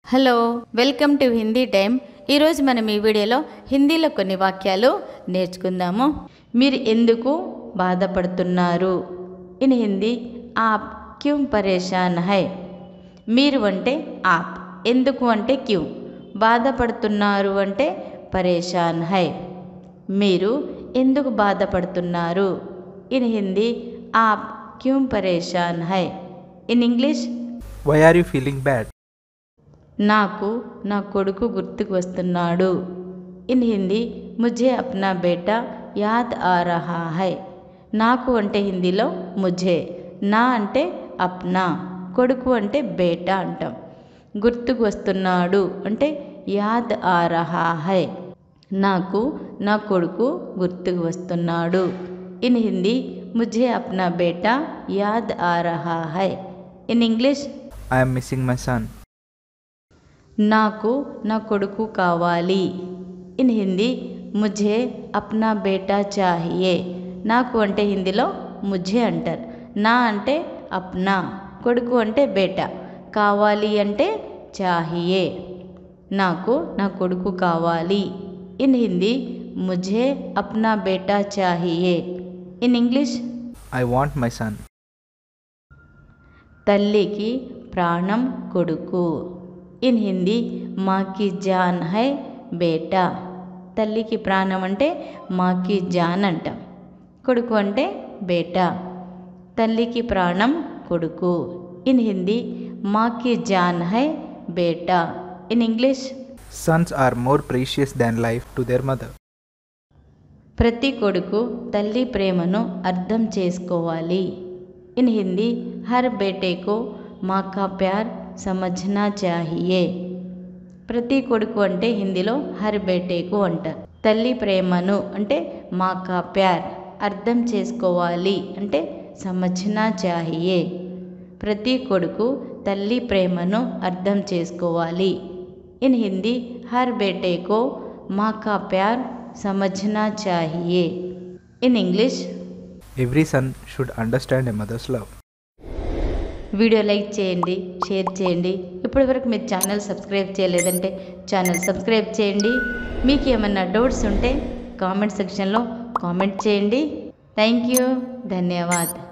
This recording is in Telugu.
Hello welcome to Hindi time ఈరోజు మనం ఈ వీడియోలో హిందీలో కొన్ని వాక్యాలు నేర్చుకుందాము మీరు ఎందుకు బాధపడుతున్నారు ఇన్ హిందీ ఆప్ క్యూ పరేషాన్ హై మీరు అంటే ఆప్ ఎందుకు అంటే క్యూ బాధపడుతున్నారు అంటే పరేషాన్ హై మీరు ఎందుకు బాధపడుతున్నారు ఇన్ హిందీ ఆప్ క్యూ పరేషాన్ హై in English Why are you feeling bad? నాకు నా కొడుకు గుర్తుకు వస్తున్నాడు ఇన్ హిందీ ముझे అప్నా బేటా యాద్ ఆ రహా హై నాకు అంటే హిందీలో ముझे నా అంటే అప్నా కొడుకు అంటే బేటా అంటాం గుర్తుకు వస్తున్నాడు అంటే యాద్ ఆ రహా హై నాకు నా కొడుకు గుర్తుకు వస్తున్నాడు ఇన్ హిందీ ముझे అప్నా బేటా యాద్ ఆ రహా హై in English I am missing my son. నాకు నా కొడుకు కావాలి ఇన్ హిందీ ముझे అప్నా బేటా చాహియే నాకు అంటే హిందీలో ముझे అంటారు నా అంటే అప్నా కొడుకు అంటే బేటా కావాలి అంటే చాహియే నాకు నా కొడుకు కావాలి ఇన్ హిందీ ముझे అప్నా బేటా చాహియే in English I want my son. తల్లికి ప్రాణం కొడుకు ఇన్ హిందీ మాకి జాన్ హై బేటా తల్లికి ప్రాణం అంటే మాకి జాన్ అంటాం కొడుకు అంటే బేటా తల్లికి ప్రాణం కొడుకు ఇన్ హిందీ మాకి జాన్ హై బేటా in English Sons are more precious than life to their mother. ప్రతి కొడుకు తల్లి ప్రేమను అర్థం చేసుకోవాలి ఇన్ హిందీ హర్ బేటేకు మా కా ప్యార్ సమజ్నా చాహియే ప్రతి కొడుకు అంటే హిందీలో హర్ బేటేకు అంటారు తల్లి ప్రేమను అంటే మా కా ప్యార్ అర్థం చేసుకోవాలి అంటే సమజ్నా చాహియే ప్రతి కొడుకు తల్లి ప్రేమను అర్థం చేసుకోవాలి ఇన్ హిందీ హర్ బేటేకో మా కా ప్యార్ సమజ్నా చాహియే in English Every son should understand a mother's love. Video like చేయండి షేర్ చేయండి ఇప్పటివరకు మీరు ఛానల్ సబ్స్క్రైబ్ చేయలేదంటే ఛానల్ సబ్స్క్రైబ్ చేయండి మీకు ఏమన్నా డౌట్స్ ఉంటే కామెంట్ సెక్షన్లో కామెంట్ చేయండి థ్యాంక్ యూ ధన్యవాద్